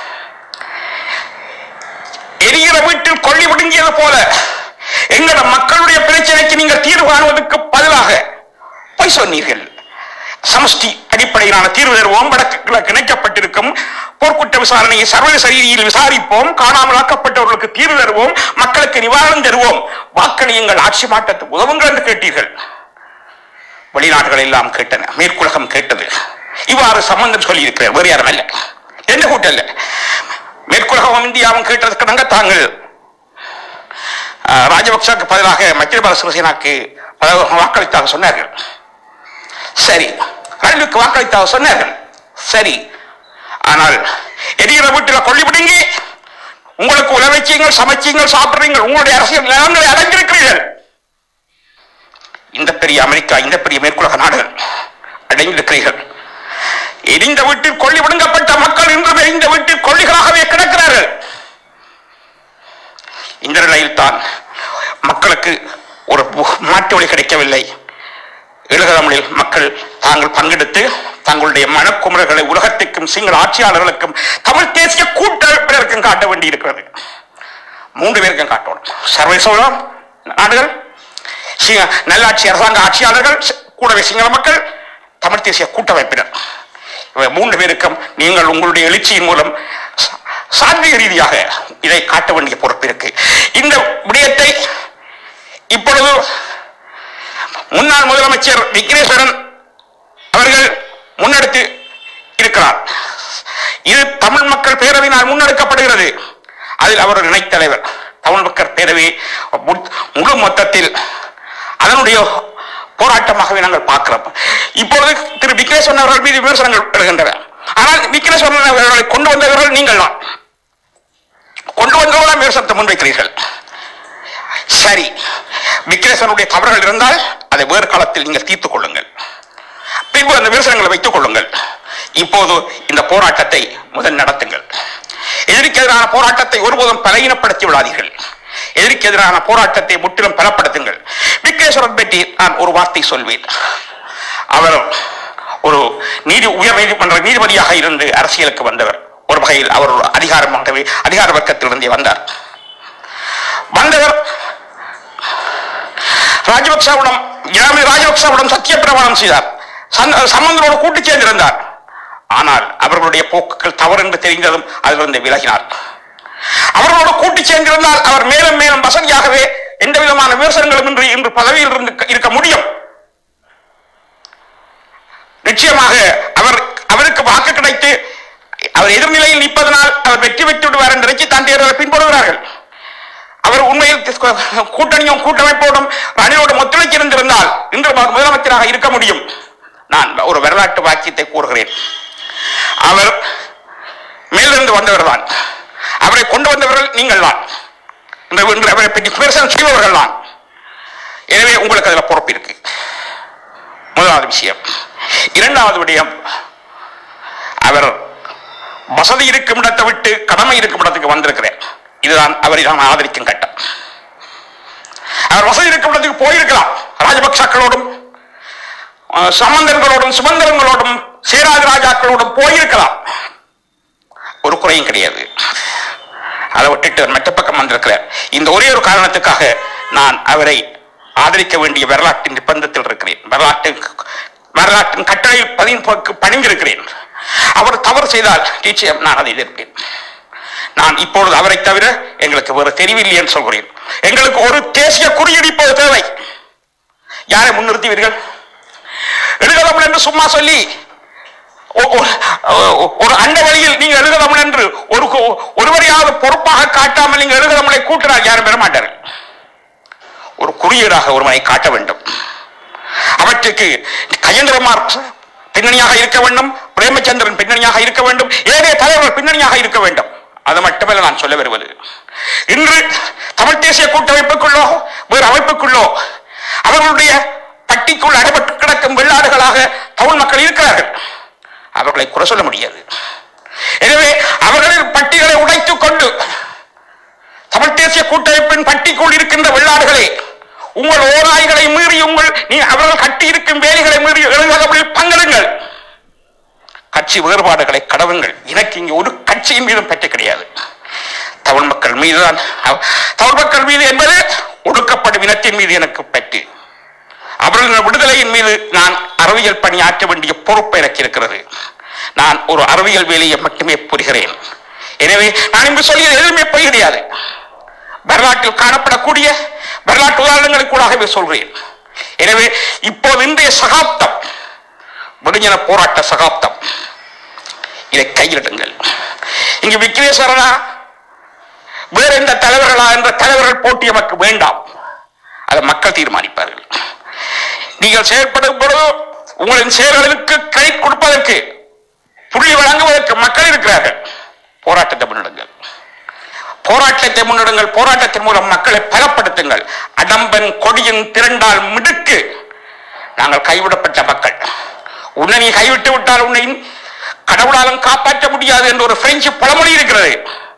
எரிகிற வீட்டில் கொள்ளி விடுங்கியது போல எங்கள மக்களுடைய பிரச்சனைக்கு நீங்கள் தீர்வு காணுவதற்கு பதிலாக பொய் சொன்னீர்கள் சமஷ்டி அடிப்படையிலான தீர்வு தருவோம் வழக்குகளுக்கு இணைக்கப்பட்டிருக்கும் போர்க்குற்ற விசாரணையை சர்வதேச ரீதியில் விசாரிப்போம் காணாமல் ஆக்கப்பட்டவர்களுக்கு தீர்வு தருவோம் மக்களுக்கு நிவாரணம் தருவோம் வாக்களியுங்கள் ஆட்சி மாற்றத்துக்கு உதவுங்கள் என்று கேட்டீர்கள் வெளிநாடுகள் எல்லாம் கேட்டன மேற்குலகம் கேட்டது இவ்வாறு சம்பந்தம் சொல்லி இருக்கிறார் வேறு யாரும் அல்ல எந்த கூட்டம் இல்ல மேற்குலகம் இந்தியாவும் கேட்டதுக்கு நாங்க தாங்கள் ஆஹ், ராஜபக்சாவுக்கு பதிலாக மைத்திரிபால சிறிசேனாக்கு பல- வாக்களித்தாக சொன்னார்கள் சரி ரணிலுக்கு வாக்களித்தாக சொன்னார்கள் சரி ஆனால் எரிகிற வீட்டில் கொள்ளி பிடுங்கி உங்களுக்கு உழவைச்சியங்கள் சமைச்சியங்கள் சாப்பிடுறீங்க உங்களுடைய அரசியல் நிலங்களை அடைஞ்சிருக்கிறீர்கள் இந்த பெரிய அமெரிக்கா இந்த பெரிய மேற்குலக நாடுகள் அடைந்திருக்கிறீர்கள் எரிந்த வீட்டில் கொள்ளி விடுங்கப்பட்ட மக்கள் இன்றும் எரிந்த வீட்டில் கொள்ளிகளாகவே கிடக்கிறார்கள் இந்த நிலையில் தான் மக்களுக்கு ஒரு பு- மாற்று வழி கிடைக்கவில்லை ஈழத்தமிழில் மக்கள் தாங்கள் பங்கெடுத்து தங்களுடைய மனக்குமுறல்களை உலகத்திற்கும் சிங்கள ஆட்சியாளர்களுக்கும் தமிழ் தேசிய கூட்டமைப்பினருக்கும் காட்ட வேண்டியிருக்கிறது மூன்று பேருக்கும் காட்டணும் சர்வதேச உலகம், நாடுகள் சி- நல்லாட்சி அரசாங்க ஆட்சியாளர்கள் சி- கூடவே சிங்கள மக்கள் தமிழ் தேசிய கூட்டமைப்பினர் இவை மூன்று பேருக்கும் நீங்கள் உங்களுடைய எழுச்சியின் மூலம் சா- சாத்வீக ரீதியாக இதை காட்ட வேண்டிய பொறுப்பு இருக்கு இந்த விடயத்தை இப்பொழுது முன்னாள் முதலமைச்சர் விக்னேஸ்வரன் அவர்கள் முன்னெடுத்து இருக்கிறார் இது தமிழ் மக்கள் பேரவையினால் முன்னெடுக்கப்படுகிறது அதில் அவர் ஒரு இணைத்தலைவர் தமிழ் மக்கள் பேரவை மு- முழு மொத்தத்தில் அதனுடைய போராட்டமாகவே நாங்கள் பார்க்கிறோம் இப்பொழுது திரு விக்னேஸ்வரன் அவர்கள் மீது விமர்சனங்கள் வருகின்றன ஆனால் விக்னேஸ்வரன் அவர்களை கொண்டு வந்தவர்கள் நீங்கள் தான் கொண்டு வந்தவர்களாம் விமர்சனத்தை முன்வைக்கிறீர்கள் சரி விக்னேஸ்வரனுடைய தவறுகள் இருந்தால் அதை வேறு காலத்தில் நீங்கள் தீர்த்துக் கொள்ளுங்கள் பின்பு அந்த விமர்சனங்களை வைத்துக் கொள்ளுங்கள் இப்போது இந்த போராட்டத்தை முதல் நடத்துங்கள் எதிரிக்கு எதிரான போராட்டத்தை ஒருபோதும் பலகீனப்படுத்தி விடாதீர்கள் எதிரிக்கு எதிரான போராட்டத்தை முற்றிலும் பலப்படுத்துங்கள் விக்னேஸ்வரன் பற்றி நான் ஒரு வார்த்தை சொல்வேன் அவர் ஒரு நீதி உயர் நீதிமன்ற நீதிபதியாக இருந்து அரசியலுக்கு வந்தவர் ஒரு ஒரு வகையில் அவர் ஒரு அதிகாரமாகவே அதிகார வர்க்கத்திலிருந்தே வந்தார் வந்தவர் ராஜபக்சவிடம் ஜனாதிபதி ராஜபக்சவிடம் சத்திய பிரமாணம் செய்தார் சந்த- சம்பந்தனோடு கூட்டு சேர்ந்திருந்தார் ஆனால் அவர்களுடைய போக்குகள் தவறு என்று தெரிந்ததும் அதிலிருந்து விலகினார் அவர்களோடு கூட்டு சேர்ந்திருந்தால் அவர் மேலும் மேலும் வசதியாகவே எந்த விதமான விமர்சனங்களும் இன்றி இன்று பதவியில் இருந்து இருக்க முடியும் நிச்சயமாக அவர் அவருக்கு வாக்கு கிடைத்து அவர் எதிர்நிலையில் நிற்பதனால் அவர் வெற்றி பெற்று விடுவார் என்று நினைச்சு தான் தேர்தலை பின்பற்றுகிறார்கள் அவர் உண்மையில் கூட்டணியும் கூட்டமைப்போடும் ரணிலோடும் ஒத்துழைச்சு இருந்திருந்தால் இன்று மு- முதலமைச்சராக இருக்க முடியும் நான் ஒரு வரலாற்று வாக்கியத்தை கூறுகிறேன் அவர் மேலிருந்து வந்தவர் தான் அவரை கொண்டு வந்தவர்கள் நீங்கள் தான் இன்று இன்று அவரை பற்றி விமர்சனம் செய்பவர்கள் தான் எனவே உங்களுக்கு அதில் பொறுப்பு இருக்கு முதலாவது விஷயம் இரண்டாவது விடயம் அவர் வசதி இருக்கும் இடத்தை விட்டு கடமை இருக்கும் இடத்துக்கு வந்திருக்கிறேன் இதுதான் அவரை நான் ஆதரிக்கும் கட்டம் அவர் வசதி இருக்கும் இடத்துக்கு போயிருக்கலாம் ராஜபக்சாக்களோடும் அஹ், சம்பந்தர்களோடும் சுமந்திரங்களோடும் சேராஜ ராஜாக்களோடும் போயிருக்கலாம் ஒரு குறையும் கிடையாது அதை விட்டுட்டு அவர் மற்ற பக்கம் வந்திருக்கிறார் இந்த ஒரே ஒரு காரணத்துக்காக நான் அவரை ஆதரிக்க வேண்டிய வரலாற்றின் நிர்பந்தத்தில் இருக்கிறேன் வரலாற்றின் வரலாற்றின் கட்டளையில் பதிவு பணிந்திருக்கிறேன் அவர் தவறு செய்தால் நிச்சயம் நான் அதை எதிர்ப்பேன் நான் இப்பொழுது அவரை தவிர எங்களுக்கு வேறு தெரிவில்லை என்று சொல்கிறேன் எங்களுக்கு ஒரு தேசிய குறியீடு இப்போது தேவை யாரை முன்னிறுத்துவீர்கள் எழுதலாம் என்று சும்மா சொல்லி ஒ- ஒ- ஒ- ஒரு அண்ட வழியில் நீங்க எழுதலாம் என்று ஒரு கு- ஒருவரையாவது பொறுப்பாக காட்டாமல் நீங்க எழுதலாமலை கூட்டினால் யாரும் பெற மாட்டார்கள் ஒரு குறியீடாக ஒருவனை காட்ட வேண்டும் அவற்றுக்கு கஜேந்திரமார் பின்னணியாக இருக்க வேண்டும் பிரேமச்சந்திரன் பின்னணியாக இருக்க வேண்டும் ஏதே தலைவர் பின்னணியாக இருக்க வேண்டும் அது மட்டுமல்ல நான் சொல்ல வருவது இன்று தமிழ் தேசிய கூட்டமைப்புக்குள்ளோ வேறு அமைப்புக்குள்ளோ அவர்களுடைய பட்டிக்குள் அடைபட்டு கிடக்கும் வெள்ளாடுகளாக தமிழ் மக்கள் இருக்கிறார்கள் அவர்களை குறை சொல்ல முடியாது எனவே அவர்களின் பட்டிகளை உடைத்துக் கொண்டு தமிழ் தேசிய கூட்டமைப்பின் பட்டிக்குள் இருக்கின்ற வெள்ளாடுகளே உங்கள் ஓராய்களை மீறி உங்கள் நீ அவர்கள் கட்டி இருக்கும் வேலைகளை மீறி எழுதுகளில் பங்கெடுங்கள் கட்சி வேறுபாடுகளை கடவுங்கள் எனக்கு இங்கு ஒரு கட்சியின் மீதும் பற்று கிடையாது தமிழ் மக்கள் மீதுதான் அவ- தமிழ் மக்கள் மீது என்பது ஒடுக்கப்படும் இனத்தின் மீது எனக்கு பற்று அவர்களின் விடுதலையின் மீது நான் அறிவியல் பணி ஆற்ற வேண்டிய பொறுப்பு எனக்கு இருக்கிறது நான் ஒரு அறிவியல் வேலையை மட்டுமே புரிகிறேன் எனவே நான் இங்கு சொல்லியது எதுவுமே பொய் கிடையாது வரலாற்றில் காணப்படக்கூடிய வரலாற்று உதாரணங்களை கூடவே சொல்கிறேன் எனவே இப்போது இன்றைய சகாப்தம் விடுஞ்சன போராட்ட சகாப்தம் இதை கையிலிடுங்கள் இங்கு விக்னேஸ்வரனா வேற எந்த தலைவர்களா என்ற தலைவர்கள் போட்டி நமக்கு வேண்டாம் அதை மக்கள் தீர்மானிப்பார்கள் நீங்கள் செயல்படும் பொழுது உங்களின் செயல்களுக்கு கை கொடுப்பதற்கு புள்ளி வழங்குவதற்கு மக்கள் இருக்கிறார்கள் போராட்டத்தை முன்னெடுங்கள் போராட்டத்தை முன்னெடுங்கள் போராட்டத்தின் மூலம் மக்களை பலப்படுத்துங்கள் அடம்பன் கொடியின் திரண்டால் மிடுக்கு நாங்கள் கைவிடப்பட்ட மக்கள் உன்னை நீ கைவிட்டு விட்டால் உன்னை கடவுளாலும் காப்பாற்ற முடியாது என்று ஒரு பிரெஞ்சு பழமொழி இருக்கிறது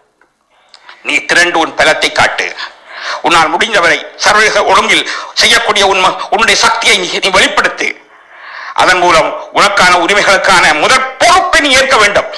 நீ திரண்டு உன் பலத்தை காட்டு உன்னால் முடிந்தவரை சர்வதேச ஒழுங்கில் செய்யக்கூடிய உன் உன்னுடைய சக்தியை நீ- நீ வெளிப்படுத்து அதன் மூலம் உனக்கான உரிமைகளுக்கான முதற் பொறுப்பை நீ ஏற்க வேண்டும்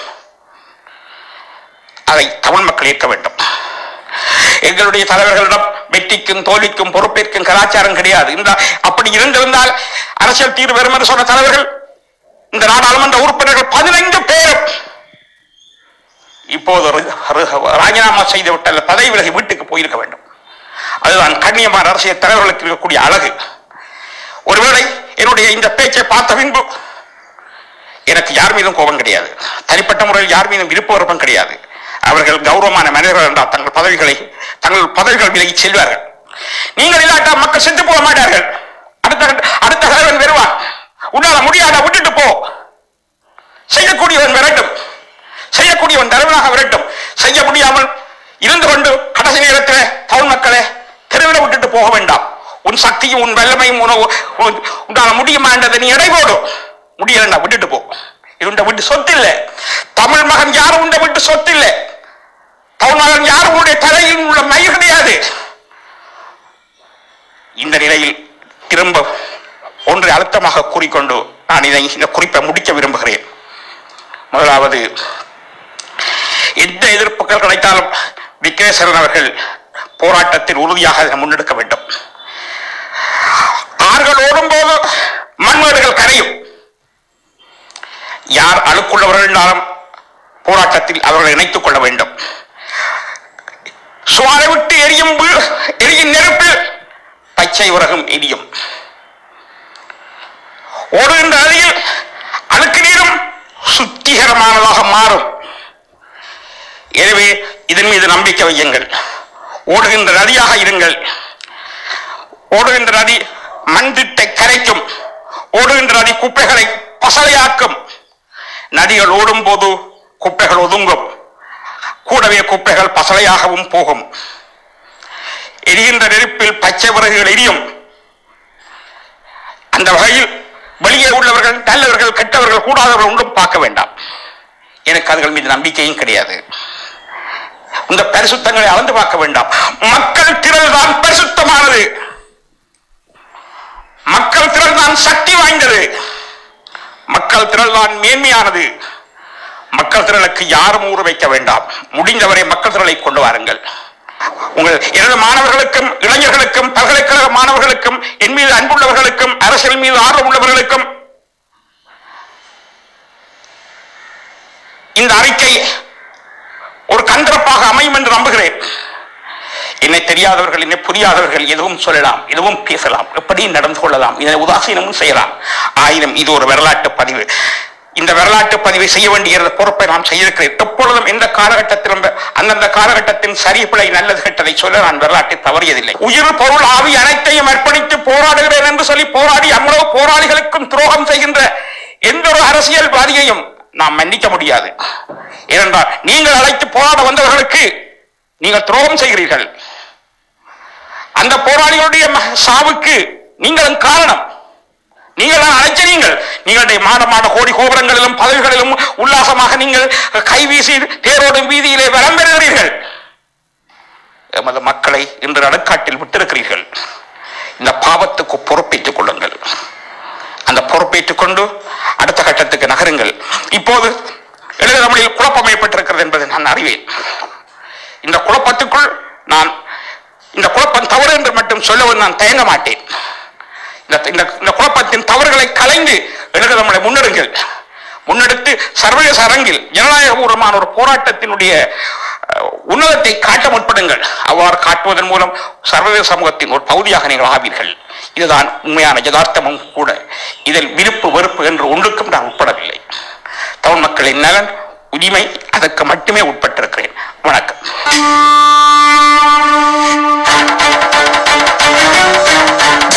அதை தமிழ் மக்கள் ஏற்க வேண்டும் எங்களுடைய தலைவர்களிடம் வெற்றிக்கும் தோல்விக்கும் பொறுப்பேற்கும் கலாச்சாரம் கிடையாது இந்த அப்படி இருந்திருந்தால் அரசியல் தீர்வு வரும் என்று சொன்ன தலைவர்கள் இந்த நாடாளுமன்ற உறுப்பினர்கள் பதினைந்து பேரும் இப்போது ரி- ரி- ராஜினாமா செய்து விட்ட அந்த பதவி விலகி வீட்டுக்கு போயிருக்க வேண்டும் அதுதான் கண்ணியமான அரசியல் தலைவர்களுக்கு இருக்கக்கூடிய அழகு ஒருவேளை என்னுடைய இந்த பேச்சை பார்த்த பின்பு எனக்கு யார் மீதும் கோபம் கிடையாது தனிப்பட்ட முறையில் யார் மீதும் விருப்ப விருப்பம் கிடையாது அவர்கள் கௌரவமான மனிதர்கள் என்றால் தங்கள் பதவிகளை தங்கள் பதவிகள் விலகி செல்வார்கள் நீங்கள் இல்லாட்டா மக்கள் செத்து போக மாட்டார்கள் அடுத்த அடுத்த தலைவன் வருவான் உன்னால முடியாத விட்டுட்டு போ செய்யக்கூடியவன் வரட்டும் செய்யக்கூடியவன் தலைவனாக வரட்டும் செய்ய முடியாமல் இருந்து கொண்டு கடைசி நேரத்தில் தமிழ் மக்களை தெருவில் விட்டுட்டு போக வேண்டாம் உன் சக்தியும் உன் வல்லமையும் உன- உன்- உன்னால முடியுமா என்றதை நீ எடை போடு முடியலன்னா விட்டுட்டு போ இது உண்ட வீட்டு சொத்து இல்லை தமிழ் மகன் யாரும் உண்ட வீட்டு சொத்து இல்லை தமிழ் மகன் யாரும் உன்னுடைய தலையில் உள்ள மயிர் கிடையாது இந்த நிலையில் திரும்ப ஒன்றை அழுத்தமாக கூறிக்கொண்டு நான் இதை இந்த குறிப்பை முடிக்க விரும்புகிறேன் முதலாவது எந்த எதிர்ப்புகள் கிடைத்தாலும் விக்னேஸ்வரன் அவர்கள் போராட்டத்தில் உறுதியாக அதை முன்னெடுக்க வேண்டும் ஆறுகள் ஓடும்போது மண்மேடுகள் கரையும் யார் அழுக்குள்ளவர்கள் என்றாலும் போராட்டத்தில் அவர்களை இணைத்துக் கொள்ள வேண்டும் சுவாரை விட்டு எரியும் வீ- எரியும் நெருப்பில் பச்சை உலகம் எரியும் ஓடுகின்ற அருகில் அழுக்கு நீரும் சுத்திகரமானதாக மாறும் எனவே இதன் மீது நம்பிக்கை வையுங்கள் ஓடுகின்ற நதியாக இருங்கள் ஓடுகின்ற நதி மண் திட்டை கரைக்கும் ஓடுகின்ற நதி குப்பைகளை பசலையாக்கும் நதிகள் ஓடும் போது குப்பைகள் ஒதுங்கும் கூடவே குப்பைகள் பசலையாகவும் போகும் எரிகின்ற நெருப்பில் பச்சை விறகுகள் எரியும் அந்த வகையில் வெளியே உள்ளவர்கள் நல்லவர்கள் கெட்டவர்கள் கூடாதவர்கள் ஒன்றும் பார்க்க வேண்டாம் எனக்கு அதுகள் மீது நம்பிக்கையும் கிடையாது இந்த பரிசுத்தங்களை அளந்து பார்க்க வேண்டாம் மக்கள் திரள் தான் பரிசுத்தமானது மக்கள் திரள் தான் சக்தி வாய்ந்தது மக்கள் திரள் தான் மேன்மையானது மக்கள் திரளுக்கு யாரும் ஊற வைக்க வேண்டாம் முடிந்தவரை மக்கள் திரளை கொண்டு வாருங்கள் உங்கள் எனது மாணவர்களுக்கும் இளைஞர்களுக்கும் பல்கலைக்கழக மாணவர்களுக்கும் என் மீது அன்புள்ளவர்களுக்கும் அரசியல் மீது ஆர்வம் உள்ளவர்களுக்கும் இந்த அறிக்கை ஒரு கண்டிரப்பாக அமையும் என்று நம்புகிறேன் என்னை தெரியாதவர்கள் என்னை புரியாதவர்கள் எதுவும் சொல்லலாம் எதுவும் பேசலாம் எப்படி நடந்து கொள்ளலாம் இதனை உதாசீனமும் செய்யலாம் ஆயினும் இது ஒரு வரலாற்று பதிவு இந்த வரலாற்று பதிவை செய்ய வேண்டிய பொறுப்பை நான் செய்திருக்கிறேன் எப்பொழுதும் எந்த காலகட்டத்திலும் அந்தந்த காலகட்டத்தின் சரி பிழை நல்லது கெட்டதை சொல்ல நான் வரலாற்றை தவறியதில்லை உயிர் பொருள் ஆவி அனைத்தையும் அர்ப்பணித்து போராடுகிறேன் என்று சொல்லி போராடி அவ்வளவு போராளிகளுக்கும் துரோகம் செய்கின்ற எந்த ஒரு அரசியல்வாதியையும் நாம் மன்னிக்க முடியாது ஏனென்றால் நீங்கள் அழைத்து போராட வந்தவர்களுக்கு நீங்கள் துரோகம் செய்கிறீர்கள் அந்த போராளிகளுடைய ம- சாவுக்கு நீங்களும் காரணம் நீங்கள் தான் அழைச்சீங்கள் நீங்களுடைய மாட மாட கோடி கோபுரங்களிலும் பதவிகளிலும் உல்லாசமாக நீங்கள் கைவீசி தேரோடும் வீதியிலே வலம் பெறுகிறீர்கள் எமது மக்களை இன்று நடுக்காட்டில் விட்டிருக்கிறீர்கள் இந்த பாவத்துக்கு பொறுப்பேற்றுக் கொள்ளுங்கள் அந்த பொறுப்பேற்றுக் கொண்டு அடுத்த கட்டத்துக்கு நகருங்கள் இப்போது எழுத தமிழில் குழப்பம் ஏற்பட்டிருக்கிறது என்பதை நான் அறிவேன் இந்த குழப்பத்துக்குள் நான் இந்த குழப்பம் தவறு என்று மட்டும் சொல்லவும் நான் தயங்க மாட்டேன் இந்த இந்த- இந்த குழப்பத்தின் தவறுகளை கலைந்து எழுத நம்மளை முன்னெடுங்கள் முன்னெடுத்து சர்வதேச அரங்கில் ஜனநாயகபூர்வமான ஒரு போராட்டத்தினுடைய அஹ், உன்னதத்தை காட்ட முற்படுங்கள் அவ்வாறு காட்டுவதன் மூலம் சர்வதேச சமூகத்தின் ஒரு பகுதியாக நீங்கள் ஆவீர்கள் இதுதான் உண்மையான யதார்த்தமும் கூட இதில் விருப்பு வெறுப்பு என்று ஒன்றுக்கும் நான் உட்படவில்லை தமிழ் மக்களின் நலன் உரிமை அதற்கு மட்டுமே உட்பட்டிருக்கிறேன் வணக்கம்